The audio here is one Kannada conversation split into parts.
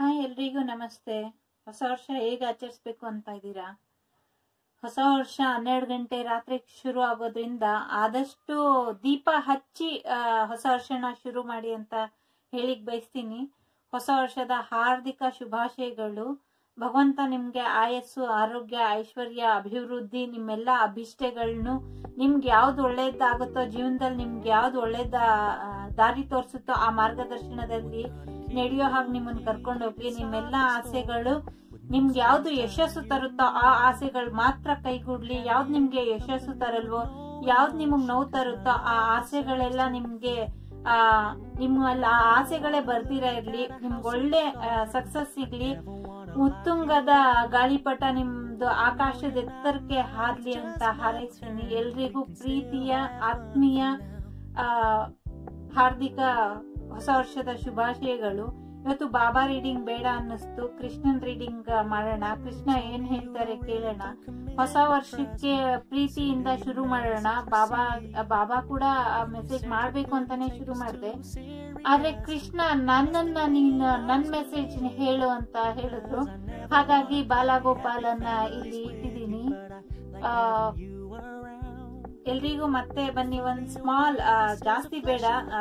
ಹಾಯ್ ಎಲ್ರಿಗೂ ನಮಸ್ತೆ ಹೊಸ ವರ್ಷ ಹೇಗೆ ಆಚರಿಸ್ಬೇಕು ಅಂತ ಇದ್ದೀರಾ ಹೊಸ ವರ್ಷ ಹನ್ನೆರಡು ಗಂಟೆ ರಾತ್ರಿ ಶುರು ಆಗೋದ್ರಿಂದ ಆದಷ್ಟು ದೀಪ ಹಚ್ಚಿ ಆ, ಹೊಸ ವರ್ಷನ ಶುರು ಮಾಡಿ ಅಂತ ಹೇಳಿಕ್ ಬಯಸ್ತೀನಿ ಹೊಸ ವರ್ಷದ ಹಾರ್ದಿಕ ಶುಭಾಶಯಗಳು ಭಗವಂತ ನಿಮ್ಗೆ ಆಯಸ್ಸು ಆರೋಗ್ಯ ಐಶ್ವರ್ಯ ಅಭಿವೃದ್ಧಿ ನಿಮ್ಮೆಲ್ಲ ಅಭಿಷ್ಟಗಳನ್ನ ನಿಮ್ಗೆ ಯಾವ್ದು ಒಳ್ಳೇದಾಗುತ್ತೋ ಜೀವನದಲ್ಲಿ ನಿಮ್ಗೆ ಯಾವ್ದು ಒಳ್ಳೇದ ಆ, ದಾರಿ ತೋರಿಸುತ್ತೋ ಆ ಮಾರ್ಗದರ್ಶನದಲ್ಲಿ ನಡೆಯೋ ಹಾಗೆ ನಿಮ್ಮನ್ನ ಕರ್ಕೊಂಡು ಹೋಗ್ಲಿ ನಿಮ್ಮೆಲ್ಲ ಆಸೆಗಳು ನಿಮ್ಗೆ ಯಾವ್ದು ಯಶಸ್ಸು ತರುತ್ತೋ ಆ ಆಸೆಗಳು ಮಾತ್ರ ಕೈಗೂಡ್ಲಿ ಯಾವ್ದು ನಿಮ್ಗೆ ಯಶಸ್ಸು ತರಲ್ವೋ ಯಾವ್ದು ನಿಮಗ್ ನೋವು ತರುತ್ತೋ ಆ ಆಸೆಗಳೆಲ್ಲ ನಿಮ್ಗೆ ಆ ನಿಮ್ಮಲ್ಲಿ ಆ ಆಸೆಗಳೇ ಬರ್ದಿರ ಇರ್ಲಿ ನಿಮ್ಗೆ ಒಳ್ಳೆ ಸಕ್ಸಸ್ ಸಿಗ್ಲಿ ಉತ್ತುಂಗದ ಗಾಳಿಪಟ ನಿಮ್ದು ಆಕಾಶದ ಎತ್ತರಕ್ಕೆ ಹಾರ್ಲಿ ಅಂತ ಹಾರೈಸ್ತೀನಿ ಎಲ್ರಿಗೂ ಪ್ರೀತಿಯ ಆತ್ಮೀಯ ಆ ಹಾರ್ದಿಕ ಹೊಸ ವರ್ಷದ ಶುಭಾಶಯಗಳು ಇವತ್ತು ಬಾಬಾ ರೀಡಿಂಗ್ ಬೇಡ ಅನ್ನಿಸ್ತು ಕೃಷ್ಣನ್ ರೀಡಿಂಗ್ ಮಾಡೋಣ ಕೃಷ್ಣ ಏನ್ ಹೇಳ್ತಾರೆ ಕೇಳೋಣ ಹೊಸ ವರ್ಷಕ್ಕೆ ಪ್ರೀತಿಯಿಂದ ಶುರು ಮಾಡೋಣ ಬಾಬಾ ಬಾಬಾ ಕೂಡ ಮೆಸೇಜ್ ಮಾಡ್ಬೇಕು ಅಂತಾನೆ ಶುರು ಮಾಡಿದೆ ಆದ್ರೆ ಕೃಷ್ಣ ನನ್ನನ್ನ ನೀನು ನನ್ ಮೆಸೇಜ್ ಹೇಳು ಅಂತ ಹೇಳಿದ್ರು ಹಾಗಾಗಿ ಬಾಲಗೋಪಾಲನ್ನ ಇಲ್ಲಿ ಇಟ್ಟಿದ್ದೀನಿ ಆ ಎಲ್ರಿಗೂ ಮತ್ತೆ ಬನ್ನಿ ಒಂದ್ ಸ್ಮಾಲ್ ಜಾಸ್ತಿ ಬೇಡ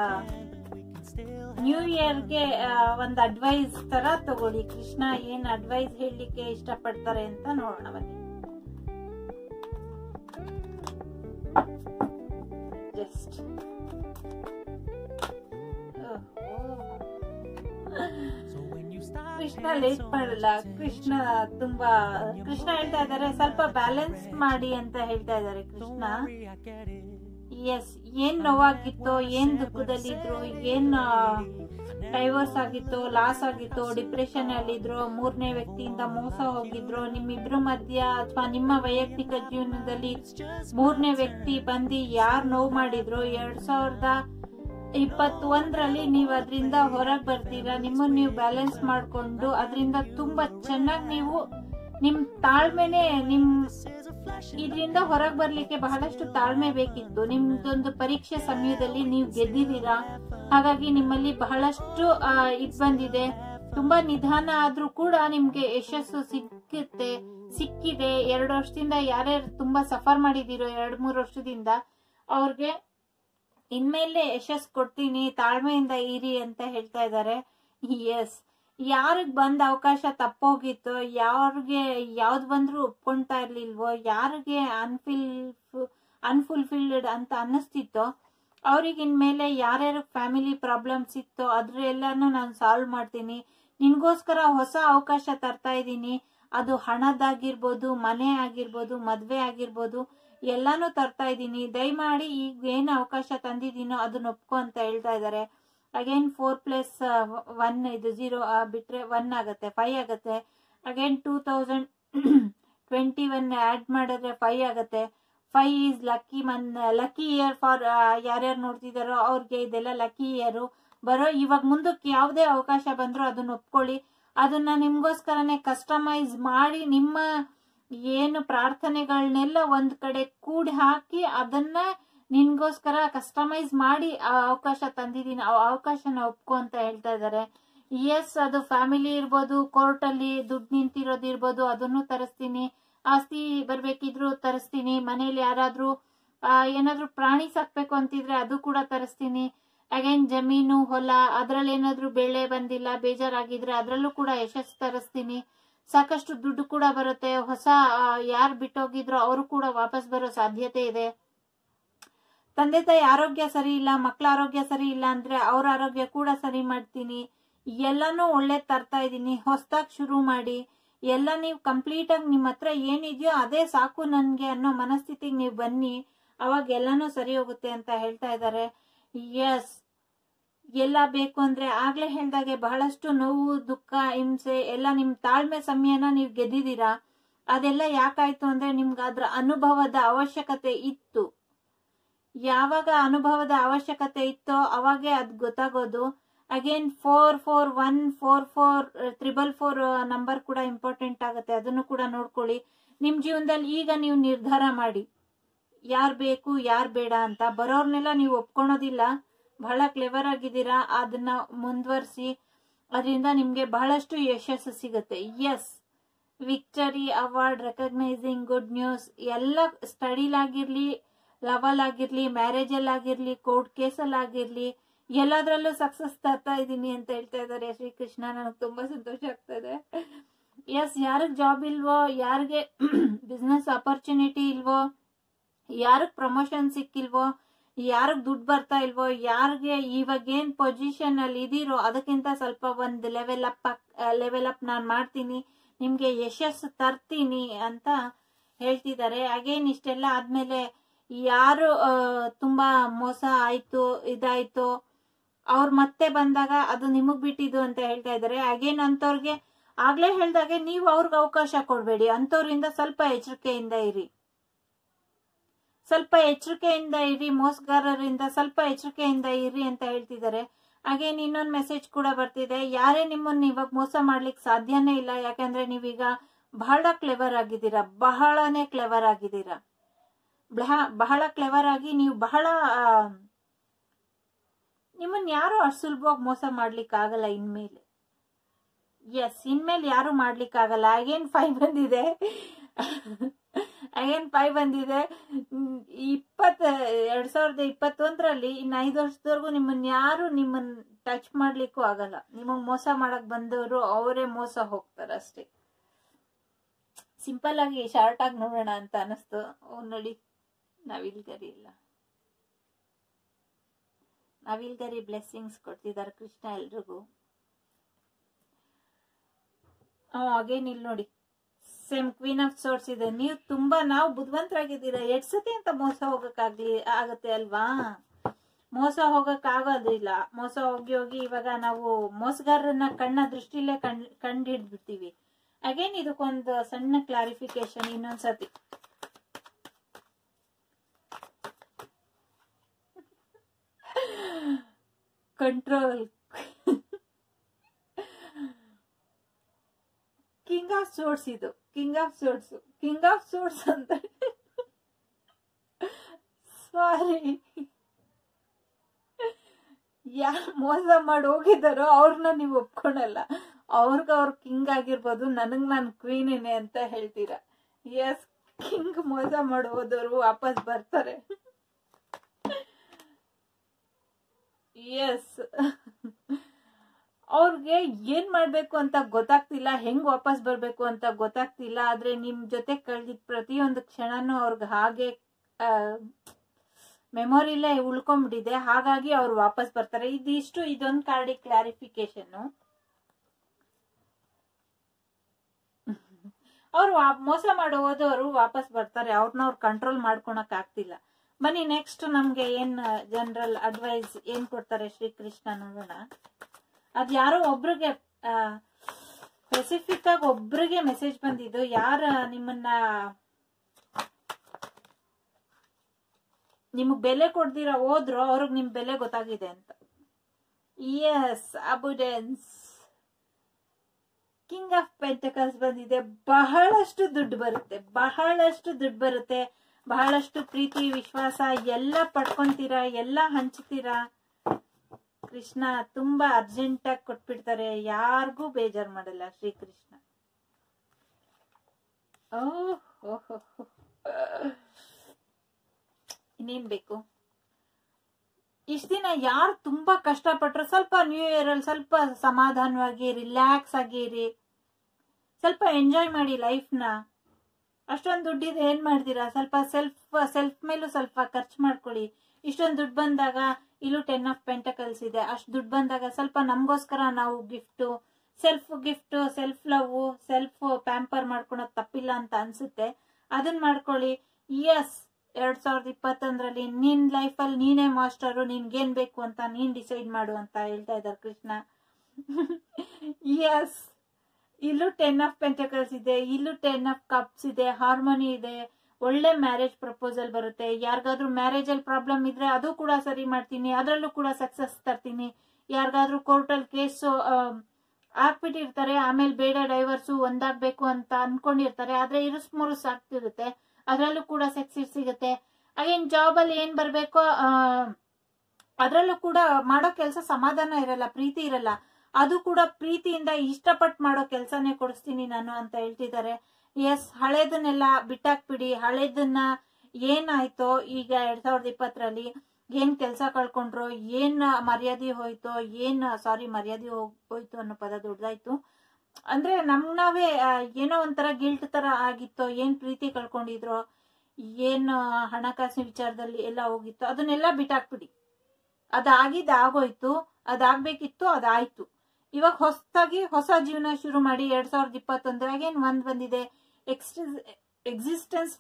ನ್ಯೂ ಇಯರ್ಗೆ ಒಂದ್ ಅಡ್ವೈಸ್ ತರ ತಗೊಳ್ಳಿ ಕೃಷ್ಣ ಏನ್ ಅಡ್ವೈಸ್ ಹೇಳಲಿಕ್ಕೆ ಇಷ್ಟಪಡ್ತಾರೆ ಅಂತ ನೋಡೋಣ ಬನ್ನಿ ಜಸ್ಟ್ ಕೃಷ್ಣ ಲೇಟ್ ಮಾಡಲ್ಲ ಕೃಷ್ಣ ತುಂಬಾ ಕೃಷ್ಣ ಹೇಳ್ತಾ ಇದಾರೆ ಸ್ವಲ್ಪ ಬ್ಯಾಲೆನ್ಸ್ ಮಾಡಿ ಅಂತ ಹೇಳ್ತಾ ಇದಾರೆ ಕೃಷ್ಣ ಎಸ್ ಏನ್ ನೋವಾಗಿತ್ತೋ ಏನ್ ದುಃಖದಲ್ಲಿದ್ರು ಏನ್ ಡೈವರ್ಸ್ ಆಗಿತ್ತು ಲಾಸ್ ಆಗಿತ್ತು ಡಿಪ್ರೆಷನ್ ಅಲ್ಲಿದ್ರು ಮೂರನೇ ವ್ಯಕ್ತಿಯಿಂದ ಮೋಸ ಹೋಗಿದ್ರು ನಿಮ್ಮಿಬ್ರ ಮಧ್ಯ ಅಥವಾ ನಿಮ್ಮ ವೈಯಕ್ತಿಕ ಜೀವನದಲ್ಲಿ ಮೂರನೇ ವ್ಯಕ್ತಿ ಬಂದು ಯಾರ್ ನೋವು ಮಾಡಿದ್ರು ಎರಡ್ ಸಾವಿರದ ಇಪ್ಪತ್ತೊಂದರಲ್ಲಿ ನೀವು ಅದರಿಂದ ಹೊರಗ್ ಬರ್ತೀರಾ ನಿಮ್ಮನ್ನ ನೀವು ಬ್ಯಾಲೆನ್ಸ್ ಮಾಡ್ಕೊಂಡು ಅದರಿಂದ ತುಂಬಾ ಚೆನ್ನಾಗಿ ನೀವು ನಿಮ್ ತಾಳ್ಮೆನೆ ನಿಮ್ ಇದರಿಂದ ಹೊರಗ್ ಬರ್ಲಿಕ್ಕೆ ಬಹಳಷ್ಟು ತಾಳ್ಮೆ ಬೇಕಿತ್ತು ನಿಮ್ದೊಂದು ಪರೀಕ್ಷೆ ಸಮಯದಲ್ಲಿ ನೀವು ಗೆದ್ದಿದ್ದೀರಾ ಹಾಗಾಗಿ ನಿಮ್ಮಲ್ಲಿ ಬಹಳಷ್ಟು ಆ, ಇದ್ ಬಂದಿದೆ ತುಂಬಾ ನಿಧಾನ ಆದ್ರೂ ಕೂಡ ನಿಮ್ಗೆ ಯಶಸ್ಸು ಸಿಕ್ಕುತ್ತೆ ಸಿಕ್ಕಿದೆ ಎರಡು ವರ್ಷದಿಂದ ಯಾರ್ಯಾರು ತುಂಬಾ ಸಫರ್ ಮಾಡಿದಿರೋ ಎರಡ್ ಮೂರು ವರ್ಷದಿಂದ ಅವ್ರಿಗೆ ಇನ್ಮೇಲೆ ಯಶಸ್ ಕೊಡ್ತೀನಿ ತಾಳ್ಮೆಯಿಂದ ಇರಿ ಅಂತ ಹೇಳ್ತಾ ಇದ್ದಾರೆ ಎಸ್ ಯಾರಿಗ್ ಬಂದ ಅವಕಾಶ ತಪ್ಪೋಗಿತ್ತೋ ಯಾರಿಗೆ ಯಾವ್ದು ಬಂದ್ರು ಒಪ್ಕೊಂತಾ ಇರ್ಲಿಲ್ವೋ ಯಾರಿಗೆ ಅನ್ಫಿಲ್ ಅನ್ಫುಲ್ಫಿಲ್ಡ್ ಅಂತ ಅನ್ನಿಸ್ತಿತ್ತೋ ಅವ್ರಿಗೆ ಇನ್ಮೇಲೆ ಯಾರ್ಯಾರ ಫ್ಯಾಮಿಲಿ ಪ್ರಾಬ್ಲಮ್ಸ್ ಇತ್ತೋ ಅದ್ರೆಲ್ಲಾನು ನಾನು ಸಾಲ್ವ್ ಮಾಡ್ತೀನಿ ನಿನ್ಗೋಸ್ಕರ ಹೊಸ ಅವಕಾಶ ತರ್ತಾ ಇದ್ದೀನಿ ಅದು ಹಣದಾಗಿರ್ಬೋದು ಮನೆ ಆಗಿರ್ಬೋದು ಮದ್ವೆ ಆಗಿರ್ಬೋದು ಎಲ್ಲಾನು ತರ್ತಾ ಇದ್ದೀನಿ ದಯಮಾಡಿ ಈಗ ಏನ್ ಅವಕಾಶ ತಂದಿದ್ದೀನೋ ಅದನ್ನ ಒಪ್ಕೊ ಅಂತ ಹೇಳ್ತಾ ಇದ್ದಾರೆ ಅಗೇನ್ ಫೋರ್ ಪ್ಲಸ್ ಒನ್ ಇದು ಜೀರೋ ಬಿಟ್ರೆ ಒನ್ ಆಗುತ್ತೆ ಫೈವ್ ಆಗುತ್ತೆ again two thousand twenty one add ಮಾಡಿದ್ರೆ ಫೈವ್ ಆಗುತ್ತೆ five is lucky man lucky year for ಯಾರ್ಯಾರು ನೋಡ್ತಿದಾರೋ ಅವ್ರಿಗೆ ಇದೆಲ್ಲ ಲಕ್ಕಿ ಇಯರ್ ಬರೋ ಇವಾಗ ಮುಂದಕ್ಕೆ ಯಾವುದೇ ಅವಕಾಶ ಬಂದ್ರೂ ಅದನ್ನ ಒಪ್ಕೊಳ್ಳಿ ಅದನ್ನ ನಿಮ್ಗೋಸ್ಕರನೇ ಕಸ್ಟಮೈಸ್ ಮಾಡಿ ನಿಮ್ಮ ಏನು ಪ್ರಾರ್ಥನೆಗಳನ್ನೆಲ್ಲ ಒಂದ್ ಕಡೆ ಕೂಡಿ ಹಾಕಿ ಅದನ್ನ ನಿನ್ಗೋಸ್ಕರ ಕಸ್ಟಮೈಸ್ ಮಾಡಿ ಆ ಅವಕಾಶ ತಂದಿದ್ದೀನಿ ಆ ಅವಕಾಶನ ಒಪ್ಕೊ ಅಂತ ಹೇಳ್ತಾ ಇದ್ದಾರೆ ಎಸ್ ಅದು ಫ್ಯಾಮಿಲಿ ಇರ್ಬೋದು ಕೋರ್ಟ್ ಅಲ್ಲಿ ದುಡ್ಡು ನಿಂತಿರೋದು ಇರ್ಬೋದು ಅದನ್ನು ತರಿಸ್ತೀನಿ ಆಸ್ತಿ ಬರ್ಬೇಕಿದ್ರು ತರಿಸ್ತೀನಿ ಮನೇಲಿ ಯಾರಾದ್ರೂ ಆ, ಏನಾದ್ರೂ ಪ್ರಾಣಿ ಸಾಕ್ಬೇಕು ಅಂತಿದ್ರೆ ಅದು ಕೂಡ ತರಿಸ್ತೀನಿ ಅಗೇನ್ ಜಮೀನು ಹೊಲ ಅದ್ರಲ್ಲಿ ಏನಾದ್ರೂ ಬೆಳೆ ಬಂದಿಲ್ಲ ಬೇಜಾರಾಗಿದ್ರೆ ಅದ್ರಲ್ಲೂ ಕೂಡ ಯಶಸ್ಸು ತರಿಸ್ತೀನಿ ಸಾಕಷ್ಟು ದುಡ್ಡು ಕೂಡ ಬರುತ್ತೆ ಹೊಸ ಯಾರು ಬಿಟ್ಟೋಗಿದ್ರೋ ಅವರು ಕೂಡ ವಾಪಸ್ ಬರೋ ಸಾಧ್ಯತೆ ಇದೆ ತಂದೆ ತಾಯಿ ಆರೋಗ್ಯ ಸರಿ ಇಲ್ಲ ಮಕ್ಕಳ ಆರೋಗ್ಯ ಸರಿ ಇಲ್ಲ ಅಂದ್ರೆ ಅವ್ರ ಆರೋಗ್ಯ ಕೂಡ ಸರಿ ಮಾಡ್ತೀನಿ ಎಲ್ಲಾನು ಒಳ್ಳೆ ತರ್ತಾ ಇದ್ದೀನಿ ಹೊಸದಾಗಿ ಶುರು ಮಾಡಿ ಎಲ್ಲ ನೀವು ಕಂಪ್ಲೀಟ್ ಆಗಿ ನಿಮ್ಮ ಹತ್ರ ಏನಿದೆಯೋ ಅದೇ ಸಾಕು ನನ್ಗೆ ಅನ್ನೋ ಮನಸ್ಥಿತಿಗೆ ನೀವು ಬನ್ನಿ ಅವಾಗ ಎಲ್ಲಾನು ಸರಿ ಹೋಗುತ್ತೆ ಅಂತ ಹೇಳ್ತಾ ಇದ್ದಾರೆ ಎಸ್ ಎಲ್ಲ ಬೇಕು ಅಂದ್ರೆ ಆಗ್ಲೇ ಹೇಳ್ದಾಗೆ ಬಹಳಷ್ಟು ನೋವು ದುಃಖ ಹಿಂಸೆ ಎಲ್ಲ ನಿಮ್ ತಾಳ್ಮೆ ಸಮಯನ ನೀವು ಗೆದ್ದಿದ್ದೀರಾ ಅದೆಲ್ಲ ಯಾಕಾಯ್ತು ಅಂದ್ರೆ ನಿಮ್ಗೆ ಅದ್ರ ಅನುಭವದ ಅವಶ್ಯಕತೆ ಇತ್ತು ಯಾವಾಗ ಅನುಭವದ ಅವಶ್ಯಕತೆ ಇತ್ತೋ ಅವಾಗೆ ಅದ್ ಗೊತ್ತಾಗೋದು again four four one four four triple four number ಕೂಡ ಇಂಪಾರ್ಟೆಂಟ್ ಆಗುತ್ತೆ ಅದನ್ನು ಕೂಡ ನೋಡ್ಕೊಳ್ಳಿ ನಿಮ್ ಜೀವನದಲ್ಲಿ ಈಗ ನೀವು ನಿರ್ಧಾರ ಮಾಡಿ ಯಾರ್ ಬೇಕು ಯಾರ್ ಬೇಡ ಅಂತ ಬರೋರ್ನೆಲ್ಲ ನೀವು ಒಪ್ಕೊಳೋದಿಲ್ಲ ಬಹಳ ಕ್ಲೆವರ್ ಆಗಿದ್ದೀರಾ ಅದನ್ನ ಮುಂದುವರಿಸಿ ಅದರಿಂದ ನಿಮ್ಗೆ ಬಹಳಷ್ಟು ಯಶಸ್ಸು ಸಿಗುತ್ತೆ yes victory award recognising good news ಎಲ್ಲ ಸ್ಟಡಿಲಾಗಿರ್ಲಿ ಲವಲ್ ಆಗಿರ್ಲಿ ಮ್ಯಾರೇಜಲ್ಲಿ ಆಗಿರ್ಲಿ ಕೋರ್ಟ್ ಕೇಸಲ್ಲಿ ಆಗಿರ್ಲಿ ಎಲ್ಲದರಲ್ಲೂ ಸಕ್ಸಸ್ ತರ್ತಾ ಇದ್ದೀನಿ ಅಂತ ಹೇಳ್ತಾ ಇದ್ದಾರೆ ಶ್ರೀಕೃಷ್ಣ ನನಗೆ ತುಂಬಾ ಸಂತೋಷ ಆಗ್ತಾ ಇದೆ ಎಸ್ ಯಾರಿಗೆ ಜಾಬ್ ಇಲ್ವೋ ಯಾರಿಗೆ ಬಿಸ್ನೆಸ್ ಆಪರ್ಚುನಿಟಿ ಇಲ್ವೋ ಯಾರಿಗೆ ಪ್ರಮೋಷನ್ ಸಿಕ್ಕಿಲ್ವೋ ಯಾರಿಗೆ ದುಡ್ಡು ಬರ್ತಾ ಇಲ್ವೋ ಯಾರಿಗೆ ಇವಾಗ ಏನ್ ಪೊಸಿಷನ್ ಅಲ್ಲಿ ಇದೀರೋ ಅದಕ್ಕಿಂತ ಸ್ವಲ್ಪ ಒಂದು ಲೆವೆಲ್ ಅಪ್ ಲೆವೆಲ್ ಅಪ್ ನಾನು ಮಾಡ್ತೀನಿ ನಿಮ್ಗೆ ಯಶಸ್ಸು ತರ್ತೀನಿ ಅಂತ ಹೇಳ್ತಿದ್ದಾರೆ ಅಗೇನ್ ಇಷ್ಟೆಲ್ಲ ಆದ್ಮೇಲೆ ಯಾರು ಆ, ತುಂಬಾ ಮೋಸ ಆಯ್ತು ಇದಾಯ್ತು ಅವ್ರು ಮತ್ತೆ ಬಂದಾಗ ಅದು ನಿಮಗ್ ಬಿಟ್ಟಿದ್ದು ಅಂತ ಹೇಳ್ತಾ ಇದ್ದಾರೆ ಅಗೇನ್ ಅಂತವ್ರಿಗೆ ಆಗ್ಲೇ ಹೇಳ್ದಾಗೆ ನೀವು ಅವ್ರಿಗೆ ಅವಕಾಶ ಕೊಡ್ಬೇಡಿ ಅಂತವ್ರಿಂದ ಸ್ವಲ್ಪ ಎಚ್ಚರಿಕೆಯಿಂದ ಇರಿ ಸ್ವಲ್ಪ ಎಚ್ಚರಿಕೆಯಿಂದ ಇರಿ ಮೋಸಗಾರರಿಂದ ಸ್ವಲ್ಪ ಎಚ್ಚರಿಕೆಯಿಂದ ಇರಿ ಅಂತ ಹೇಳ್ತಿದ್ದಾರೆ ಹಾಗೇನ್ ಇನ್ನೊಂದು ಮೆಸೇಜ್ ಕೂಡ ಬರ್ತಿದೆ ಯಾರೇ ನಿಮ್ಮನ್ನ ಇವಾಗ ಮೋಸ ಮಾಡ್ಲಿಕ್ಕೆ ಸಾಧ್ಯನೇ ಇಲ್ಲ ಯಾಕಂದ್ರೆ ನೀವೀಗ ಬಹಳ ಕ್ಲೆವರ್ ಆಗಿದ್ದೀರಾ ಬಹಳನೇ ಕ್ಲೆವರ್ ಆಗಿದ್ದೀರಾ ಬಹ- ಬಹಳ ಕ್ಲೆವರ್ ಆಗಿ ನೀವು ಬಹಳ ಆ, ನಿಮ್ಮನ್ನ ಯಾರು ಅಷ್ಟು ಸುಲಭವಾಗಿ ಮೋಸ ಮಾಡ್ಲಿಕ್ಕೆ ಆಗಲ್ಲ ಇನ್ಮೇಲೆ ಎಸ್ ಇನ್ಮೇಲೆ ಯಾರು ಮಾಡ್ಲಿಕ್ಕೆ ಆಗಲ್ಲ ಅಗೇನ್ ಫೈವ್ ಬಂದಿದೆ ಅಗೇನ್ ಫೈವ್ ಬಂದಿದೆ ಹ್ಮ್, ಇಪ್ಪತ್ತ ಎರಡ್ ಸಾವಿರದ ಇಪ್ಪತ್ತೊಂದರಲ್ಲಿ ಇನ್ನು ಐದು ವರ್ಷದವರೆಗೂ ನಿಮ್ಮನ್ನ ಯಾರು ನಿಮ್ಮನ್ನ ಟಚ್ ಮಾಡ್ಲಿಕ್ಕೂ ಆಗಲ್ಲ ನಿಮಗ್ ಮೋಸ ಮಾಡಕ್ ಬಂದವರು ಅವರೇ ಮೋಸ ಹೋಗ್ತಾರ ಅಷ್ಟೇ ಸಿಂಪಲ್ ಆಗಿ ಶಾರ್ಟ್ ಆಗಿ ನೋಡೋಣ ಅಂತ ಅನಿಸ್ತು ಓ ನೋಡಿ ನವಿಲ್ಗರಿ ಇಲ್ಲ ನವಿಲ್ಗರಿ ಬ್ಲೆಸ್ಸಿಂಗ್ಸ್ ಕೊಡ್ತಿದ್ದಾರೆ ಕೃಷ್ಣ ಎಲ್ರಿಗೂ ಅಗೇನ್ ಇಲ್ಲಿ ನೋಡಿ ಸೇಮ್ ಕ್ವೀನ್ ಆಫ್ ಸೋರ್ಸ್ ಇದೆ ನೀವು ತುಂಬಾ ನಾವು ಬುದ್ಧಿವಂತರಾಗಿದ್ದೀರಾ ಎಷ್ಟ್ ಸತಿ ಅಂತ ಮೋಸ ಹೋಗಕ್ಕಾಗ್ಲಿ ಆಗತ್ತೆ ಅಲ್ವಾ ಮೋಸ ಹೋಗಕ್ ಆಗೋದಿಲ್ಲ ಮೋಸ ಹೋಗಿ ಹೋಗಿ ಇವಾಗ ನಾವು ಮೋಸಗಾರರನ್ನ ಕಣ್ಣ ದೃಷ್ಟಿಲೇ ಕಣ್ ಕಂಡು ಹಿಡ್ಬಿಡ್ತೀವಿ ಅಗೇನ್ ಇದಕ್ಕೊಂದು ಸಣ್ಣ ಕ್ಲಾರಿಫಿಕೇಶನ್ ಇನ್ನೊಂದ್ಸತಿ ಕಂಟ್ರೋಲ್ ಕಿಂಗ್ ಆಫ್ ಸೋರ್ಸ್ ಇದು king of swords king of swords ಅಂತ ಸಾರಿ ಯಾರು ಮೋಸ ಮಾಡಿ ಹೋಗಿದ್ದಾರೋ ಅವ್ರನ್ನ ನೀವು ಒಪ್ಕೊಳಲ್ಲ ಅವ್ರಿಗೆ ಅವ್ರ ಕಿಂಗ್ ಆಗಿರ್ಬೋದು ನನಗ್ ನಾನು ಕ್ವೀನೇನೆ ಅಂತ ಹೇಳ್ತೀರಾ ಎಸ್ ಕಿಂಗ್ ಮೋಸ ಮಾಡಿ ಹೋದವರು ವಾಪಸ್ ಬರ್ತಾರೆ ಎಸ್ ಅವ್ರಿಗೆ ಏನ್ ಮಾಡ್ಬೇಕು ಅಂತ ಗೊತ್ತಾಗ್ತಿಲ್ಲ ಹೆಂಗ್ ವಾಪಸ್ ಬರ್ಬೇಕು ಅಂತ ಗೊತ್ತಾಗ್ತಿಲ್ಲ ಆದ್ರೆ ನಿಮ್ ಜೊತೆ ಕಳೆದಿದ್ ಪ್ರತಿಯೊಂದು ಕ್ಷಣನೂ ಅವ್ರಿಗೆ ಹಾಗೆ ಮೆಮೊರಿಲೇ ಉಳ್ಕೊಂಡ್ಬಿಟ್ಟಿದೆ ಹಾಗಾಗಿ ಅವ್ರು ವಾಪಸ್ ಬರ್ತಾರೆ ಇದಿಷ್ಟು ಇದೊಂದು ಕಾರ್ಡಿ ಕ್ಲಾರಿಫಿಕೇಶನ್ ಅವ್ರು ಮೋಸ ಮಾಡಿ ಹೋದವರು ವಾಪಸ್ ಬರ್ತಾರೆ ಅವ್ರನ್ನ ಅವ್ರು ಕಂಟ್ರೋಲ್ ಮಾಡ್ಕೊಳಕ್ ಆಗ್ತಿಲ್ಲ ಬನ್ನಿ ನೆಕ್ಸ್ಟ್ ನಮ್ಗೆ ಏನ್ ಜನರಲ್ ಅಡ್ವೈಸ್ ಏನ್ ಕೊಡ್ತಾರೆ ಶ್ರೀಕೃಷ್ಣ ನೋಡೋಣ ಅದ್ ಯಾರೋ ಒಬ್ರಿಗೆ ಸ್ಪೆಸಿಫಿಕ್ ಆಗಿ ಒಬ್ರಿಗೆ ಮೆಸೇಜ್ ಬಂದಿದ್ದು ಯಾರ ನಿಮ್ಮನ್ನ ನಿಮಗ್ ಬೆಲೆ ಕೊಡ್ದಿರ ಹೋದ್ರು ಅವ್ರಿಗೆ ನಿಮ್ ಬೆಲೆ ಗೊತ್ತಾಗಿದೆ ಅಂತ yes abundance king of pentacles ಬಂದಿದೆ ಬಹಳಷ್ಟು ದುಡ್ಡು ಬರುತ್ತೆ ಬಹಳಷ್ಟು ದುಡ್ಡು ಬರುತ್ತೆ ಬಹಳಷ್ಟು ಪ್ರೀತಿ ವಿಶ್ವಾಸ ಎಲ್ಲ ಪಡ್ಕೊಂತೀರಾ ಎಲ್ಲ ಹಂಚ್ತೀರಾ ಕೃಷ್ಣ ತುಂಬಾ ಅರ್ಜೆಂಟ್ ಆಗಿ ಕೊಟ್ಬಿಡ್ತಾರೆ ಯಾರಿಗೂ ಬೇಜಾರ್ ಮಾಡಲ್ಲ ಶ್ರೀಕೃಷ್ಣ ಓಹ್ ಇನ್ನೇನ್ ಬೇಕು ಇಷ್ಟ ದಿನ ಯಾರು ತುಂಬಾ ಕಷ್ಟಪಟ್ರು ಸ್ವಲ್ಪ ನ್ಯೂ ಇಯರ್ ಅಲ್ಲಿ ಸ್ವಲ್ಪ ಸಮಾಧಾನವಾಗಿ ರಿಲ್ಯಾಕ್ಸ್ ಆಗಿರಿ ಸ್ವಲ್ಪ ಎಂಜಾಯ್ ಮಾಡಿ ಲೈಫ್ ನ ಅಷ್ಟೊಂದು ದುಡ್ಡಿದೆ ಏನ್ ಮಾಡ್ತೀರಾ ಸ್ವಲ್ಪ ಸೆಲ್ಫ್ ಸೆಲ್ಫ್ ಮೇಲೂ ಸ್ವಲ್ಪ ಖರ್ಚು ಮಾಡ್ಕೊಳ್ಳಿ ಇಷ್ಟೊಂದು ದುಡ್ಡು ಬಂದಾಗ ಇಲ್ಲೂ ಟೆನ್ ಆಫ್ ಪೆಂಟಕಲ್ಸ್ ಇದೆ ಅಷ್ಟು ದುಡ್ಡು ಬಂದಾಗ ಸ್ವಲ್ಪ ನಮಗೋಸ್ಕರ ನಾವು gift self gift self love self pamper ಮಾಡ್ಕೊಳೋದು ತಪ್ಪಿಲ್ಲ ಅಂತ ಅನ್ಸುತ್ತೆ ಅದನ್ನ ಮಾಡ್ಕೊಳ್ಳಿ ಎಸ್ ಎರಡ್ ಸಾವಿರದ ಇಪ್ಪತ್ತೊಂದರಲ್ಲಿ ನಿನ್ ಲೈಫಲ್ಲಿ ನೀನೇ ಮಾಸ್ಟರು ನಿನ್ಗೇನ್ ಬೇಕು ಅಂತ ನೀನ್ ಡಿಸೈಡ್ ಮಾಡು ಅಂತ ಹೇಳ್ತಾ ಇದ್ದಾರೆ ಕೃಷ್ಣ ಎಸ್ ಇಲ್ಲೂ ಟೆನ್ ಆಫ್ ಪೆಂಟಕಲ್ಸ್ ಇದೆ ಇಲ್ಲೂ ಟೆನ್ ಆಫ್ ಕಪ್ಸ್ ಇದೆ ಹಾರ್ಮೋನಿ ಇದೆ ಒಳ್ಳೆ ಮ್ಯಾರೇಜ್ ಪ್ರಪೋಸಲ್ ಬರುತ್ತೆ ಯಾರಿಗಾದ್ರೂ ಮ್ಯಾರೇಜ್ ಅಲ್ಲಿ ಪ್ರಾಬ್ಲಮ್ ಇದ್ರೆ ಅದು ಕೂಡ ಸರಿ ಮಾಡ್ತೀನಿ ಅದರಲ್ಲೂ ಕೂಡ ಸಕ್ಸಸ್ ತರ್ತೀನಿ ಯಾರಿಗಾದ್ರೂ ಕೋರ್ಟಲ್ಲಿ ಕೇಸು ಹಾಕ್ಬಿಟ್ಟಿರ್ತಾರೆ ಆಮೇಲೆ ಬೇಡ ಡೈವರ್ಸು ಒಂದಾಗ್ಬೇಕು ಅಂತ ಅನ್ಕೊಂಡಿರ್ತಾರೆ ಆದ್ರೆ ಇರುಸ್ ಮುರುಸ್ ಆಗ್ತಿರುತ್ತೆ ಅದರಲ್ಲೂ ಕೂಡ ಸಕ್ಸಸ್ ಸಿಗುತ್ತೆ ಅಗೇನ್ ಜಾಬ್ ಅಲ್ಲಿ ಏನ್ ಬರ್ಬೇಕೋ ಅದ್ರಲ್ಲೂ ಕೂಡ ಮಾಡೋ ಕೆಲಸ ಸಮಾಧಾನ ಇರಲ್ಲ ಪ್ರೀತಿ ಇರಲ್ಲ ಅದು ಕೂಡ ಪ್ರೀತಿಯಿಂದ ಇಷ್ಟಪಟ್ಟು ಮಾಡೋ ಕೆಲಸನೇ ಕೊಡಿಸ್ತೀನಿ ನಾನು ಅಂತ ಹೇಳ್ತಿದ್ದಾರೆ ಎಸ್ ಹಳೇದನ್ನೆಲ್ಲ ಬಿಟ್ಟಾಕ್ಬಿಡಿ ಹಳೇದನ್ನ ಏನಾಯ್ತೋ ಈಗ ಎರಡ್ ಸಾವಿರದ ಇಪ್ಪತ್ತರಲ್ಲಿ ಏನ್ ಕೆಲಸ ಕಳ್ಕೊಂಡ್ರೋ ಏನ್ ಮರ್ಯಾದೆ ಹೋಯ್ತೋ ಏನ್ ಸಾರಿ ಮರ್ಯಾದೆ ಹೋಯ್ತು ಅನ್ನೋ ಪದ ದೊಡ್ಡದಾಯ್ತು ಅಂದ್ರೆ ನಮ್ ನಾವೇ ಆ, ಏನೋ ಒಂಥರ ಗಿಲ್ಟ್ ತರ ಆಗಿತ್ತೋ ಏನ್ ಪ್ರೀತಿ ಕಳ್ಕೊಂಡಿದ್ರೋ ಏನ್ ಹಣಕಾಸಿನ ವಿಚಾರದಲ್ಲಿ ಎಲ್ಲ ಹೋಗಿತ್ತು ಅದನ್ನೆಲ್ಲ ಬಿಟ್ಟಾಕ್ಬಿಡಿ ಅದಾಗಿದ್ ಆಗೋಯ್ತು ಅದಾಗ್ಬೇಕಿತ್ತು ಅದಾಯ್ತು ಇವಾಗ ಹೊಸದಾಗಿ ಹೊಸ ಜೀವನ ಶುರು ಮಾಡಿ ಎರಡ್ ಸಾವಿರದ ಇಪ್ಪತ್ತೊಂದರಾಗ ಏನ್ ಒಂದ್ ಬಂದಿದೆ ಎಕ್ಸಿಸ್ಟೆನ್ಸ್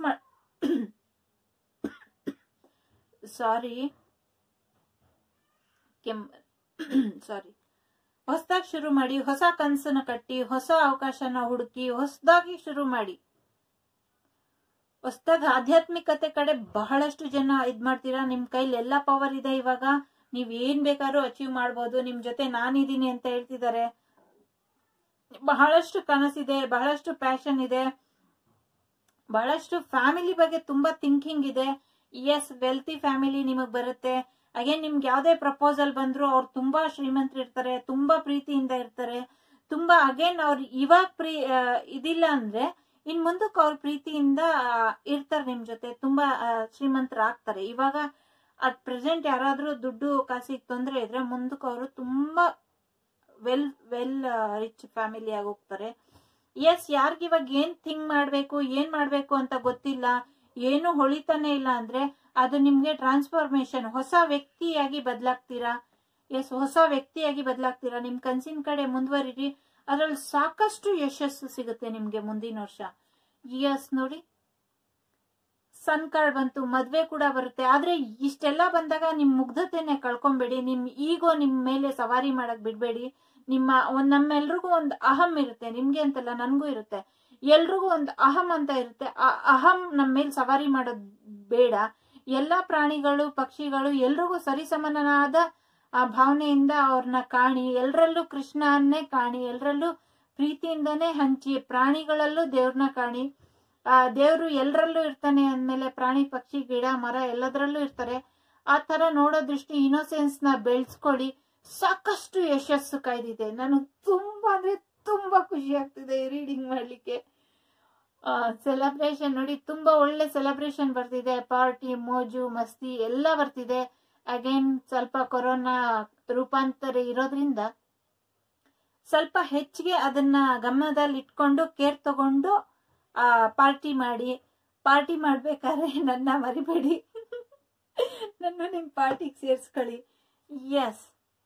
ಸಾರಿ ಕೆಮ್ ಸಾರಿ ಹೊಸದಾಗಿ ಶುರು ಮಾಡಿ ಹೊಸ ಕನಸನ್ನ ಕಟ್ಟಿ ಹೊಸ ಅವಕಾಶನ ಹುಡುಕಿ ಹೊಸದಾಗಿ ಶುರು ಮಾಡಿ ಹೊಸದಾಗಿ ಆಧ್ಯಾತ್ಮಿಕತೆ ಕಡೆ ಬಹಳಷ್ಟು ಜನ ಇದ್ ಮಾಡ್ತೀರಾ ನಿಮ್ ಕೈಲಿ ಎಲ್ಲಾ ಪವರ್ ಇದೆ ಇವಾಗ ನೀವ್ ಏನ್ ಬೇಕಾದ್ರೂ ಅಚೀವ್ ಮಾಡ್ಬೋದು ನಿಮ್ ಜೊತೆ ನಾನಿದ್ದೀನಿ ಅಂತ ಹೇಳ್ತಿದ್ದಾರೆ ಬಹಳಷ್ಟು ಕನಸಿದೆ ಬಹಳಷ್ಟು ಪ್ಯಾಷನ್ ಇದೆ ಬಹಳಷ್ಟು ಫ್ಯಾಮಿಲಿ ಬಗ್ಗೆ ತುಂಬಾ ಥಿಂಕಿಂಗ್ ಇದೆ ಎಸ್ ವೆಲ್ತಿ ಫ್ಯಾಮಿಲಿ ನಿಮಗ್ ಬರುತ್ತೆ ಅಗೇನ್ ನಿಮ್ಗೆ ಯಾವ್ದೇ ಪ್ರಪೋಸಲ್ ಬಂದ್ರು ಅವ್ರು ತುಂಬಾ ಶ್ರೀಮಂತರು ಇರ್ತಾರೆ ತುಂಬಾ ಪ್ರೀತಿಯಿಂದ ಇರ್ತಾರೆ ತುಂಬಾ ಅಗೇನ್ ಅವ್ರು ಇವಾಗ ಪ್ರೀ ಆ, ಇದಿಲ್ಲ ಅಂದ್ರೆ ಇನ್ ಮುಂದಕ್ಕೆ ಅವ್ರ ಪ್ರೀತಿಯಿಂದ ಆ, ಇರ್ತಾರೆ ನಿಮ್ ಜೊತೆ ತುಂಬಾ ಶ್ರೀಮಂತರಾಗ್ತಾರೆ ಇವಾಗ ಅಟ್ ಪ್ರೆಸೆಂಟ್ ಯಾರಾದ್ರೂ ದುಡ್ಡು ಕಾಸಿಗೆ ತೊಂದ್ರೆ ಇದ್ರೆ ಮುಂದಕ್ಕೆ ಅವರು ತುಂಬಾ ವೆಲ್ ವೆಲ್ ರಿಚ್ ಫ್ಯಾಮಿಲಿ ಆಗಿ ಹೋಗ್ತಾರೆ ಎಸ್ ಯಾರ್ಗ ಇವಾಗ ಏನ್ ಥಿಂಕ್ ಮಾಡ್ಬೇಕು ಏನ್ ಮಾಡ್ಬೇಕು ಅಂತ ಗೊತ್ತಿಲ್ಲ ಏನು ಹೊಳಿತಾನೆ ಇಲ್ಲ ಅಂದ್ರೆ ಅದು ನಿಮ್ಗೆ ಟ್ರಾನ್ಸ್ಫಾರ್ಮೇಶನ್ ಹೊಸ ವ್ಯಕ್ತಿಯಾಗಿ ಬದಲಾಗ್ತೀರಾ ಎಸ್ ಹೊಸ ವ್ಯಕ್ತಿಯಾಗಿ ಬದಲಾಗ್ತೀರಾ ನಿಮ್ ಕನ್ಸಿನ ಕಡೆ ಮುಂದುವರಿರಿ ಅದ್ರಲ್ಲಿ ಸಾಕಷ್ಟು ಯಶಸ್ಸು ಸಿಗುತ್ತೆ ನಿಮ್ಗೆ ಮುಂದಿನ ವರ್ಷ ಎಸ್ ನೋಡಿ ಸನ್ ಕಾರ್ಡ್ ಬಂತು ಮದ್ವೆ ಕೂಡ ಬರುತ್ತೆ ಆದ್ರೆ ಇಷ್ಟೆಲ್ಲ ಬಂದಾಗ ನಿಮ್ ಮುಗ್ಧತೆನೆ ಕಳ್ಕೊಂಬೇಡಿ ನಿಮ್ ಈಗೋ ನಿಮ್ ಮೇಲೆ ಸವಾರಿ ಮಾಡಕ್ ಬಿಡ್ಬೇಡಿ ನಿಮ್ಮ ಒಂದ್ ನಮ್ಮೆಲ್ರಿಗೂ ಒಂದ್ ಅಹಂ ಇರುತ್ತೆ ನಿಮ್ಗೆ ಅಂತಲ್ಲ ನನ್ಗೂ ಇರುತ್ತೆ ಎಲ್ರಿಗೂ ಒಂದ್ ಅಹಂ ಅಂತ ಇರುತ್ತೆ ಆ ಅಹಂ ನಮ್ ಮೇಲೆ ಸವಾರಿ ಮಾಡೋದ್ ಬೇಡ ಎಲ್ಲಾ ಪ್ರಾಣಿಗಳು ಪಕ್ಷಿಗಳು ಎಲ್ರಿಗೂ ಸರಿಸಮನಾದ ಆ ಭಾವನೆಯಿಂದ ಅವ್ರನ್ನ ಕಾಣಿ ಎಲ್ರಲ್ಲೂ ಕೃಷ್ಣನ್ನೇ ಕಾಣಿ ಎಲ್ರಲ್ಲೂ ಪ್ರೀತಿಯಿಂದನೇ ಹಂಚಿ ಪ್ರಾಣಿಗಳಲ್ಲೂ ದೇವ್ರನ್ನ ಕಾಣಿ ಆ ದೇವ್ರು ಎಲ್ರಲ್ಲೂ ಇರ್ತಾನೆ ಅಂದ್ಮೇಲೆ ಪ್ರಾಣಿ ಪಕ್ಷಿ ಗಿಡ ಮರ ಎಲ್ಲದರಲ್ಲೂ ಇರ್ತಾರೆ ಆ ತರ ನೋಡೋ ದೃಷ್ಟಿ ಇನ್ನೋಸೆನ್ಸ್ ನ ಬೆಳೆಸ್ಕೊಳ್ಳಿ ಸಾಕಷ್ಟು ಯಶಸ್ಸು ಕಾಯ್ದಿದೆ ನನಗೆ ತುಂಬಾ ಅಂದ್ರೆ ತುಂಬಾ ಖುಷಿ ಆಗ್ತಿದೆ ರೀಡಿಂಗ್ ಮಾಡ್ಲಿಕ್ಕೆ ಸೆಲೆಬ್ರೇಷನ್ ನೋಡಿ ತುಂಬಾ ಒಳ್ಳೆ ಸೆಲೆಬ್ರೇಷನ್ ಬರ್ತಿದೆ ಪಾರ್ಟಿ ಮೋಜು ಮಸ್ತಿ ಎಲ್ಲ ಬರ್ತಿದೆ ಅಗೇನ್ ಸ್ವಲ್ಪ ಕೊರೋನಾ ರೂಪಾಂತರ ಇರೋದ್ರಿಂದ ಸ್ವಲ್ಪ ಹೆಚ್ಚಿಗೆ ಅದನ್ನ ಗಮನದಲ್ಲಿ ಇಟ್ಕೊಂಡು ಕೇರ್ ತಗೊಂಡು ಆ ಪಾರ್ಟಿ ಮಾಡಿ ಪಾರ್ಟಿ ಮಾಡ್ಬೇಕಾದ್ರೆ ನನ್ನ ಮರಿಬೇಡಿ ನನ್ನ ನಿಮ್ ಪಾರ್ಟಿಗೆ ಸೇರ್ಸ್ಕೊಳ್ಳಿ ಎಸ್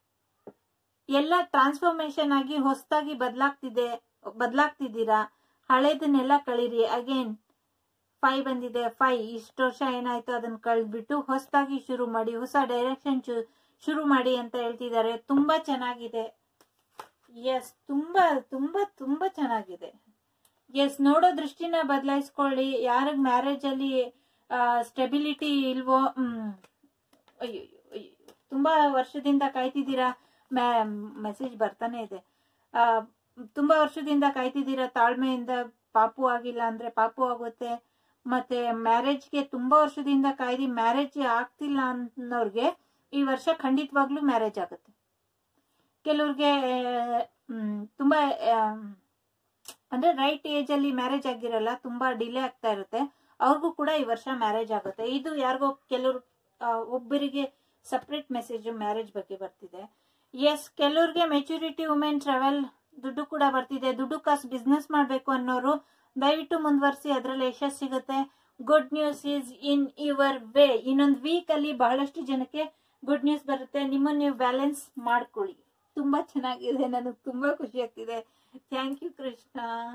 ಎಲ್ಲ ಟ್ರಾನ್ಸ್ಫಾರ್ಮೇಶನ್ ಆಗಿ ಹೊಸದಾಗಿ ಬದಲಾಗ್ತಿದೆ ಬದಲಾಗ್ತಿದ್ದೀರಾ ಹಳೇದನ್ನೆಲ್ಲ ಕಳೀರಿ ಅಗೇನ್ ಫೈ ಬಂದಿದೆ ಫೈ ಇಷ್ಟು ವರ್ಷ ಏನಾಯ್ತು ಅದನ್ನ ಕಳೆದ್ಬಿಟ್ಟು ಹೊಸದಾಗಿ ಶುರು ಮಾಡಿ ಹೊಸ ಡೈರೆಕ್ಷನ್ ಶುರು ಮಾಡಿ ಅಂತ ಹೇಳ್ತಿದ್ದಾರೆ ತುಂಬಾ ಚೆನ್ನಾಗಿದೆ ಎಸ್ ತುಂಬಾ ತುಂಬಾ ತುಂಬಾ ಚೆನ್ನಾಗಿದೆ ಎಸ್ ನೋಡೋ ದೃಷ್ಟಿನ ಬದಲಾಯಿಸ್ಕೊಳ್ಳಿ ಯಾರಿಗ್ ಮ್ಯಾರೇಜ್ ಅಲ್ಲಿ ಸ್ಟೆಬಿಲಿಟಿ ಇಲ್ವೋ ಹ್ಮ್ ಅಯ್ಯೋ ಅಯ್ಯೋ ತುಂಬಾ ವರ್ಷದಿಂದ ಕಾಯ್ತಿದ್ದೀರಾ ಮೆಸೇಜ್ ಬರ್ತಾನೆ ಇದೆ ಆ ತುಂಬಾ ವರ್ಷದಿಂದ ಕಾಯ್ತಿದ್ದೀರಾ ತಾಳ್ಮೆಯಿಂದ ಪಾಪು ಆಗಿಲ್ಲ ಅಂದ್ರೆ ಪಾಪು ಆಗುತ್ತೆ ಮತ್ತೆ ಮ್ಯಾರೇಜ್ಗೆ ತುಂಬಾ ವರ್ಷದಿಂದ ಕಾಯ್ದಿ ಮ್ಯಾರೇಜ್ ಆಗ್ತಿಲ್ಲ ಅನ್ನೋರ್ಗೆ ಈ ವರ್ಷ ಖಂಡಿತವಾಗ್ಲೂ ಮ್ಯಾರೇಜ್ ಆಗುತ್ತೆ ಕೆಲವ್ರಿಗೆ ಹ್ಮ್, ತುಂಬಾ ಆಮ್, ಅಂದ್ರೆ ರೈಟ್ ಏಜ್ ಅಲ್ಲಿ ಮ್ಯಾರೇಜ್ ಆಗಿರಲ್ಲ ತುಂಬಾ ಡಿಲೇ ಆಗ್ತಾ ಇರುತ್ತೆ ಅವ್ರಿಗೂ ಕೂಡ ಈ ವರ್ಷ ಮ್ಯಾರೇಜ್ ಆಗುತ್ತೆ ಇದು ಯಾರಿಗೋ ಕೆಲವ್ರು ಆ, ಒಬ್ಬರಿಗೆ ಸಪ್ರೇಟ್ ಮೆಸೇಜ್ ಮ್ಯಾರೇಜ್ ಬಗ್ಗೆ ಬರ್ತಿದೆ ಎಸ್ ಕೆಲವ್ರಿಗೆ ಮೆಚುರಿಟಿ ವುಮೆನ್ ಟ್ರಾವೆಲ್ ದುಡ್ಡು ಕೂಡ ಬರ್ತಿದೆ ದುಡ್ಡು ಕಾಸು ಬಿಸ್ನೆಸ್ ಮಾಡಬೇಕು ಅನ್ನೋರು ದಯವಿಟ್ಟು ಮುಂದುವರಿಸಿ ಅದರಲ್ಲಿ ಯಶಸ್ಸು ಸಿಗುತ್ತೆ good news is in your way ಇನ್ನೊಂದು ವೀಕ್ ಅಲ್ಲಿ ಬಹಳಷ್ಟು ಜನಕ್ಕೆ ಗುಡ್ ನ್ಯೂಸ್ ಬರುತ್ತೆ ನಿಮ್ಮನ್ನ ನೀವು ಬ್ಯಾಲೆನ್ಸ್ ಮಾಡ್ಕೊಳ್ಳಿ ತುಂಬಾ ಚೆನ್ನಾಗಿದೆ ನನಗೆ ತುಂಬಾ ಖುಷಿ ಆಗ್ತಿದೆ ಥ್ಯಾಂಕ್ ಯು ಕೃಷ್ಣ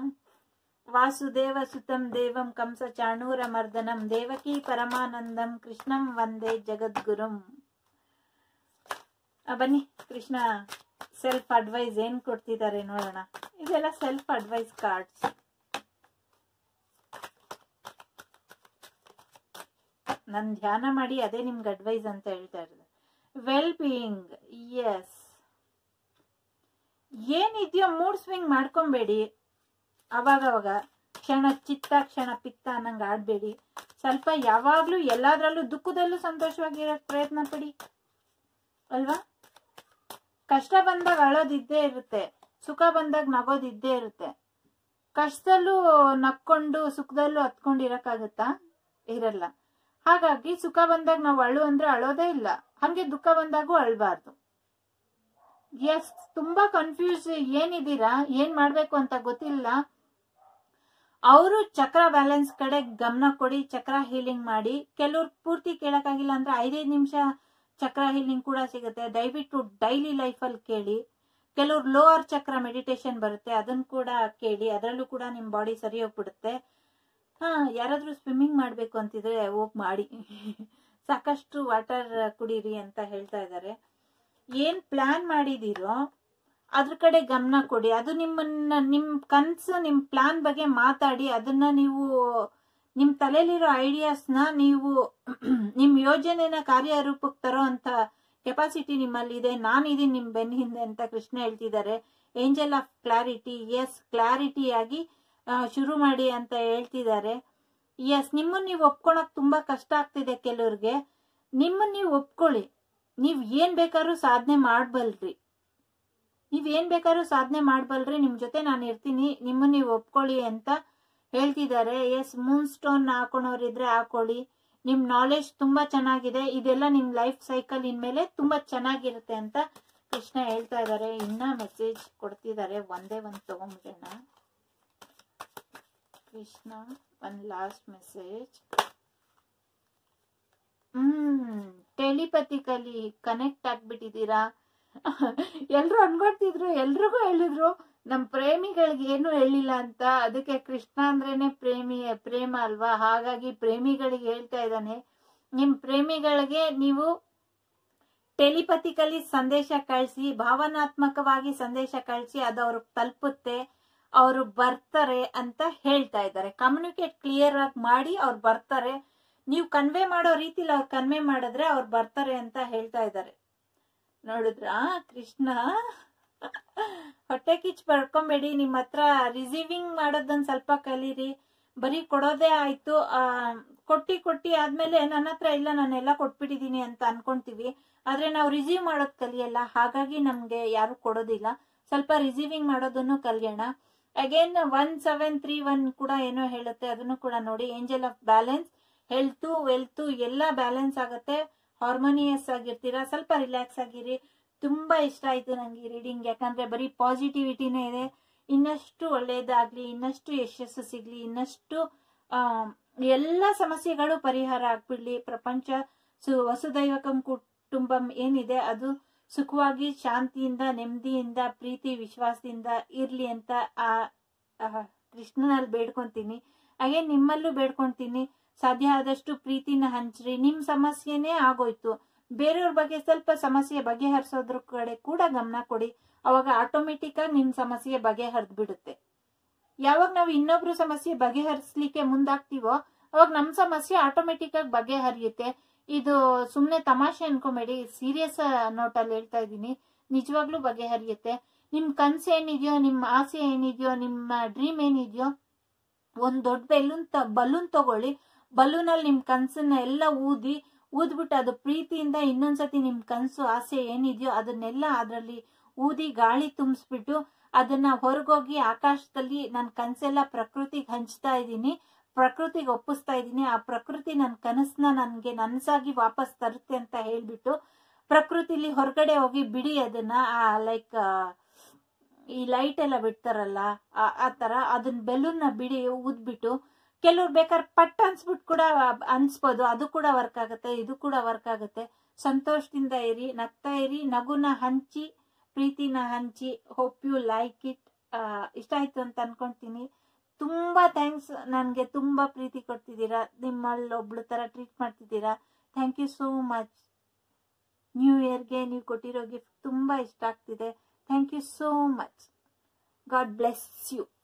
ವಾಸುದೇವ ಸುತಂ ದೇವಂ ಕಂಸ ಚಾಣೂರ ಮರ್ದನಂ ದೇವಕಿ ಪರಮಾನಂದಂ ಕೃಷ್ಣಂ ವಂದೇ ಜಗದ್ಗುರುಂ ಆ, ಬನ್ನಿ ಕೃಷ್ಣ ಸೆಲ್ಫ್ ಅಡ್ವೈಸ್ ಏನ್ ಕೊಡ್ತಿದ್ದಾರೆ ನೋಡೋಣ ಇದೆಲ್ಲ ಸೆಲ್ಫ್ ಅಡ್ವೈಸ್ ಕಾರ್ಡ್ಸ್ ನನ್ ಧ್ಯಾನ ಮಾಡಿ ಅದೇ ನಿಮ್ಗೆ ಅಡ್ವೈಸ್ ಅಂತ ಹೇಳ್ತಾ ಇರೋದು ವೆಲ್ ಬೀಯಿಂಗ್ ಎಸ್ ಏನಿದೆಯೋ ಮೂಡ್ ಸ್ವಿಂಗ್ ಮಾಡ್ಕೊಂಬೇಡಿ ಅವಾಗವಾಗ ಕ್ಷಣ ಚಿತ್ತ ಕ್ಷಣ ಪಿತ್ತ ಅನ್ನಂಗ ಆಡ್ಬೇಡಿ ಸ್ವಲ್ಪ ಯಾವಾಗ್ಲೂ ಎಲ್ಲಾದ್ರಲ್ಲೂ ದುಃಖದಲ್ಲೂ ಸಂತೋಷವಾಗಿರಕ್ ಪ್ರಯತ್ನ ಪಡಿ ಅಲ್ವಾ ಕಷ್ಟ ಬಂದಾಗ ಅಳೋದಿದ್ದೇ ಇರುತ್ತೆ ಸುಖ ಬಂದಾಗ ನಗೋದಿದ್ದೇ ಇರುತ್ತೆ ಕಷ್ಟದಲ್ಲೂ ನಕ್ಕೊಂಡು ಸುಖದಲ್ಲೂ ಹತ್ಕೊಂಡಿರಕ್ಕಾಗತ್ತಾ ಇರಲ್ಲ ಹಾಗಾಗಿ ಸುಖ ಬಂದಾಗ ನಾವು ಅಳು ಅಂದ್ರೆ ಅಳೋದೇ ಇಲ್ಲ ಹಂಗೆ ದುಃಖ ಬಂದಾಗೂ ಅಳ್ಬಾರ್ದು ಎಸ್ ತುಂಬಾ ಕನ್ಫ್ಯೂಸ್ ಏನಿದ್ದೀರಾ ಏನ್ ಮಾಡ್ಬೇಕು ಅಂತ ಗೊತ್ತಿಲ್ಲ ಅವರು ಚಕ್ರ ಬ್ಯಾಲೆನ್ಸ್ ಕಡೆ ಗಮನ ಕೊಡಿ ಚಕ್ರ ಹೀಲಿಂಗ್ ಮಾಡಿ ಕೆಲವ್ರು ಪೂರ್ತಿ ಕೇಳಕ್ಕಾಗಿಲ್ಲ ಅಂದ್ರೆ ಐದೈದು ನಿಮಿಷ ಚಕ್ರ ಹೀಲಿಂಗ್ ಕೂಡ ಸಿಗುತ್ತೆ ದಯವಿಟ್ಟು ಡೈಲಿ ಲೈಫಲ್ಲಿ ಕೇಳಿ ಕೆಲವ್ರು ಲೋವರ್ ಚಕ್ರ ಮೆಡಿಟೇಷನ್ ಬರುತ್ತೆ ಅದನ್ನ ಕೂಡ ಕೇಳಿ ಅದರಲ್ಲೂ ಕೂಡ ನಿಮ್ ಬಾಡಿ ಸರಿ ಹೋಗ್ಬಿಡುತ್ತೆ ಹಾ ಯಾರಾದ್ರೂ ಸ್ವಿಮ್ಮಿಂಗ್ ಮಾಡ್ಬೇಕು ಅಂತಿದ್ರೆ ಹೋಗ್ ಮಾಡಿ ಸಾಕಷ್ಟು ವಾಟರ್ ಕುಡೀರಿ ಅಂತ ಹೇಳ್ತಾ ಇದ್ದಾರೆ ಏನ್ ಪ್ಲಾನ್ ಮಾಡಿದೀರೋ ಅದ್ರ ಕಡೆ ಗಮನ ಕೊಡಿ ಅದು ನಿಮ್ಮನ್ನ ನಿಮ್ ಕನ್ಸು ನಿಮ್ ಪ್ಲಾನ್ ಬಗ್ಗೆ ಮಾತಾಡಿ ಅದನ್ನ ನೀವು ನಿಮ್ ತಲೆಯಲ್ಲಿರೋ ಐಡಿಯಾಸ್ನ ನೀವು ನಿಮ್ ಯೋಜನೆನ ಕಾರ್ಯರೂಪಕ್ಕೆ ತರೋ ಅಂತ ಕೆಪಾಸಿಟಿ ನಿಮ್ಮಲ್ಲಿ ಇದೆ ನಾನು ಇದೀನಿ ನಿಮ್ ಬೆನ್ನ ಹಿಂದೆ ಅಂತ ಕೃಷ್ಣ ಹೇಳ್ತಿದ್ದಾರೆ angel of clarity yes clarity ಆಗಿ ಆ, ಶುರು ಮಾಡಿ ಅಂತ ಹೇಳ್ತಿದ್ದಾರೆ ಎಸ್ ನಿಮ್ಮನ್ನ ನೀವು ಒಪ್ಕೊಳಕ್ ತುಂಬಾ ಕಷ್ಟ ಆಗ್ತಿದೆ ಕೆಲವ್ರಿಗೆ ನಿಮ್ಮನ್ನ ನೀವು ಒಪ್ಕೊಳ್ಳಿ ನೀವ್ ಏನ್ ಬೇಕಾದ್ರೂ ಸಾಧನೆ ಮಾಡ್ಬಲ್ರಿ ನೀವ್ ಏನ್ ಬೇಕಾದ್ರೂ ಸಾಧನೆ ಮಾಡ್ಬಲ್ರಿ ನಿಮ್ ಜೊತೆ ನಾನು ಇರ್ತೀನಿ ನಿಮ್ಮನ್ನ ನೀವು ಒಪ್ಕೊಳ್ಳಿ ಅಂತ ಹೇಳ್ತಿದ್ದಾರೆ ಎಸ್ ಮೂನ್ ಸ್ಟೋನ್ ಹಾಕೊಳೋರಿದ್ರೆ ಹಾಕೊಳ್ಳಿ ನಿಮ್ ನಾಲೆಜ್ ತುಂಬಾ ಚೆನ್ನಾಗಿದೆ ಇದೆಲ್ಲ ನಿಮ್ ಲೈಫ್ ಸೈಕಲ್ ಇನ್ಮೇಲೆ ತುಂಬಾ ಚೆನ್ನಾಗಿರುತ್ತೆ ಅಂತ ಕೃಷ್ಣ ಹೇಳ್ತಾ ಇದ್ದಾರೆ ಇನ್ನ ಮೆಸೇಜ್ ಕೊಡ್ತಿದ್ದಾರೆ ಒಂದೇ ಒಂದ್ ತಗೊಂಬಿಡೋಣ ಕೃಷ್ಣ ಒಂದ್ last message hmm telepathically connect ಆಗ್ಬಿಟ್ಟಿದ್ದೀರಾ ಎಲ್ರು ಅನ್ಕೊಳ್ತಿದ್ರು ಎಲ್ರಿಗೂ ಹೇಳಿದ್ರು ನಮ್ ಪ್ರೇಮಿಗಳಿಗೆ ಏನು ಹೇಳಿಲ್ಲ ಅಂತ ಅದಕ್ಕೆ ಕೃಷ್ಣ ಅಂದ್ರೇನೆ ಪ್ರೇಮಿ ಪ್ರೇಮ ಅಲ್ವಾ ಹಾಗಾಗಿ ಪ್ರೇಮಿಗಳಿಗೆ ಹೇಳ್ತಾ ಇದ್ದಾನೆ ನಿಮ್ ಪ್ರೇಮಿಗಳಿಗೆ ನೀವು ಟೆಲಿಪತಿಕಲಿ ಸಂದೇಶ ಕಳಿಸಿ ಭಾವನಾತ್ಮಕವಾಗಿ ಸಂದೇಶ ಕಳಿಸಿ ಅದು ಅವ್ರಿಗೆ ತಲುಪುತ್ತೆ ಅವರು ಬರ್ತಾರೆ ಅಂತ ಹೇಳ್ತಾ ಇದ್ದಾರೆ ಕಮ್ಯುನಿಕೇಟ್ ಕ್ಲಿಯರ್ ಆಗಿ ಮಾಡಿ ಅವ್ರು ಬರ್ತಾರೆ ನೀವು ಕನ್ವೆ ಮಾಡೋ ರೀತಿಲಿ ಅವ್ರು ಕನ್ವೆ ಮಾಡಿದ್ರೆ ಅವ್ರು ಬರ್ತಾರೆ ಅಂತ ಹೇಳ್ತಾ ಇದ್ದಾರೆ ನೋಡಿದ್ರಾ ಕೃಷ್ಣ ಹೊಟ್ಟೆ ಕಿಚ್ ಪಡ್ಕೊಂಬೇಡಿ ನಿಮ್ಮ ಹತ್ರ ರಿಸೀವಿಂಗ್ ಮಾಡೋದನ್ನ ಸ್ವಲ್ಪ ಕಲೀರಿ ಬರೀ ಕೊಡೋದೇ ಆಯ್ತು ಆ ಕೊಟ್ಟಿ ಕೊಟ್ಟಿ ಆದ್ಮೇಲೆ ನನ್ನ ಹತ್ರ ಇಲ್ಲ ನಾನೆಲ್ಲ ಕೊಟ್ಬಿಟ್ಟಿದೀನಿ ಅಂತ ಅನ್ಕೊಂತೀವಿ ಆದ್ರೆ ನಾವು ರಿಸೀವ್ ಮಾಡೋದ್ ಕಲಿಯಲ್ಲ ಹಾಗಾಗಿ ನಮ್ಗೆ ಯಾರು ಕೊಡೋದಿಲ್ಲ ಸ್ವಲ್ಪ ರಿಸೀವಿಂಗ್ ಮಾಡೋದನ್ನು ಕಲಿಯೋಣ again one seven three one ಕೂಡ ಏನೋ ಹೇಳುತ್ತೆ ಅದನ್ನು ಕೂಡ ನೋಡಿ angel of balance health wealth ಎಲ್ಲ ಬ್ಯಾಲೆನ್ಸ್ ಆಗುತ್ತೆ ಹಾರ್ಮೋನಿಯಸ್ ಆಗಿರ್ತೀರಾ ಸ್ವಲ್ಪ ರಿಲ್ಯಾಕ್ಸ್ ಆಗಿರಿ ತುಂಬಾ ಇಷ್ಟ ಆಯ್ತು ನಂಗೆ ಈ ರೀಡಿಂಗ್ ಯಾಕಂದ್ರೆ ಬರೀ ಪಾಸಿಟಿವಿಟಿನೇ ಇದೆ ಇನ್ನಷ್ಟು ಒಳ್ಳೇದಾಗ್ಲಿ ಇನ್ನಷ್ಟು ಯಶಸ್ಸು ಸಿಗ್ಲಿ ಇನ್ನಷ್ಟು ಆ ಎಲ್ಲ ಸಮಸ್ಯೆಗಳು ಪರಿಹಾರ ಆಗ್ಬಿಡ್ಲಿ ಪ್ರಪಂಚ ಸು ವಸುದೈವಕಂ ಕುಟುಂಬಂ ಏನಿದೆ ಅದು ಸುಖವಾಗಿ ಶಾಂತಿಯಿಂದ ನೆಮ್ಮದಿಯಿಂದ ಪ್ರೀತಿ ವಿಶ್ವಾಸದಿಂದ ಇರ್ಲಿ ಅಂತ ಆ ಆ ಕೃಷ್ಣನಲ್ಲಿ ಬೇಡ್ಕೊಂತೀನಿ ಹಾಗೆ ನಿಮ್ಮಲ್ಲೂ ಬೇಡ್ಕೊಂತೀನಿ ಸಾಧ್ಯ ಆದಷ್ಟು ಪ್ರೀತಿನ ಹಂಚ್ರಿ ನಿಮ್ ಸಮಸ್ಯೆನೇ ಆಗೋಯ್ತು ಬೇರೆಯವ್ರ ಬಗ್ಗೆ ಸ್ವಲ್ಪ ಸಮಸ್ಯೆ ಬಗೆಹರಿಸೋದ್ರ ಕಡೆ ಕೂಡ ಗಮನ ಕೊಡಿ ಅವಾಗ ಆಟೋಮೆಟಿಕ್ ಆಗಿ ನಿಮ್ ಸಮಸ್ಯೆ ಬಗೆಹರಿದ್ ಬಿಡುತ್ತೆ ಯಾವಾಗ ನಾವು ಇನ್ನೊಬ್ರು ಸಮಸ್ಯೆ ಬಗೆಹರಿಸ್ಲಿಕ್ಕೆ ಮುಂದಾಗ್ತೀವೋ ಅವಾಗ ನಮ್ ಸಮಸ್ಯೆ ಆಟೋಮೆಟಿಕ್ ಆಗಿ ಬಗೆಹರಿಯುತ್ತೆ ಇದು ಸುಮ್ನೆ ತಮಾಷೆ ಅನ್ಕೊಂಬೇಡಿ ಸೀರಿಯಸ್ ನೋಟಲ್ಲಿ ಹೇಳ್ತಾ ಇದ್ದೀನಿ ನಿಜವಾಗ್ಲೂ ಬಗೆಹರಿಯುತ್ತೆ ನಿಮ್ ಕನ್ಸು ಏನಿದೆಯೋ ನಿಮ್ಮ ಆಸೆ ಏನಿದೆಯೋ ನಿಮ್ಮ ಡ್ರೀಮ್ ಏನಿದೆಯೋ ಒಂದ್ ದೊಡ್ಡ ಬೆಲೂನ್ ಬಲೂನ್ ತಗೊಳ್ಳಿ ಬಲೂನ್ ಅಲ್ಲಿ ನಿಮ್ ಕನ್ಸನ್ನ ಎಲ್ಲ ಊದಿ ಊದ್ಬಿಟ್ಟು ಅದು ಪ್ರೀತಿಯಿಂದ ಇನ್ನೊಂದ್ಸತಿ ನಿಮ್ ಕನ್ಸು ಆಸೆ ಏನಿದೆಯೋ ಅದನ್ನೆಲ್ಲ ಅದರಲ್ಲಿ ಊದಿ ಗಾಳಿ ತುಂಬಿಸ್ಬಿಟ್ಟು ಅದನ್ನ ಹೊರಗೋಗಿ ಆಕಾಶದಲ್ಲಿ ನನ್ ಕನ್ಸೆಲ್ಲ ಪ್ರಕೃತಿಗೆ ಹಂಚ್ತಾ ಇದ್ದೀನಿ ಪ್ರಕೃತಿಗೆ ಒಪ್ಪಿಸ್ತಾ ಇದ್ದೀನಿ ಆ ಪ್ರಕೃತಿ ನನ್ನ ಕನಸನ್ನ ನನ್ಗೆ ನನ್ಸಾಗಿ ವಾಪಸ್ ತರುತ್ತೆ ಅಂತ ಹೇಳ್ಬಿಟ್ಟು ಪ್ರಕೃತಿಲಿ ಹೊರಗಡೆ ಹೋಗಿ ಬಿಡಿ ಅದನ್ನ ಲೈಕ್ ಈ ಲೈಟ್ ಎಲ್ಲ ಬಿಡ್ತಾರಲ್ಲ ಆ- ಆ ತರ ಅದನ್ನ ಬೆಲೂನ್ನ ಬಿಡಿ ಊದ್ಬಿಟ್ಟು ಕೆಲವ್ರು ಬೇಕಾದ್ರೆ ಪಟ್ ಅನ್ಸ್ಬಿಟ್ಟು ಕೂಡ ಅನ್ಸ್ಬೋದು ಅದು ಕೂಡ ವರ್ಕ್ ಆಗುತ್ತೆ ಇದು ಕೂಡ ವರ್ಕ್ ಆಗುತ್ತೆ ಸಂತೋಷದಿಂದ ಇರಿ ನಗ್ತಾ ಇರಿ ನಗುನ ಹಂಚಿ ಪ್ರೀತಿನ ಹಂಚಿ ಹೋಪ್ ಯು ಲೈಕ್ ಇಟ್ ಇಷ್ಟ ಆಯ್ತು ಅಂತ ಅನ್ಕೊಂತೀನಿ ತುಂಬಾ ಥ್ಯಾಂಕ್ಸ್ ನನಗೆ ತುಂಬಾ ಪ್ರೀತಿ ಕೊಡ್ತಿದ್ದೀರಾ ನಿಮ್ಮಲ್ಲಿ ಒಬ್ಳು ತರ ಟ್ರೀಟ್ ಮಾಡ್ತಿದ್ದೀರಾ thank you so much new ಇಯರ್ಗೆ ನೀವು ಕೊಟ್ಟಿರೋ ಗಿಫ್ಟ್ ತುಂಬಾ ಇಷ್ಟ ಆಗ್ತಿದೆ thank you so much god bless you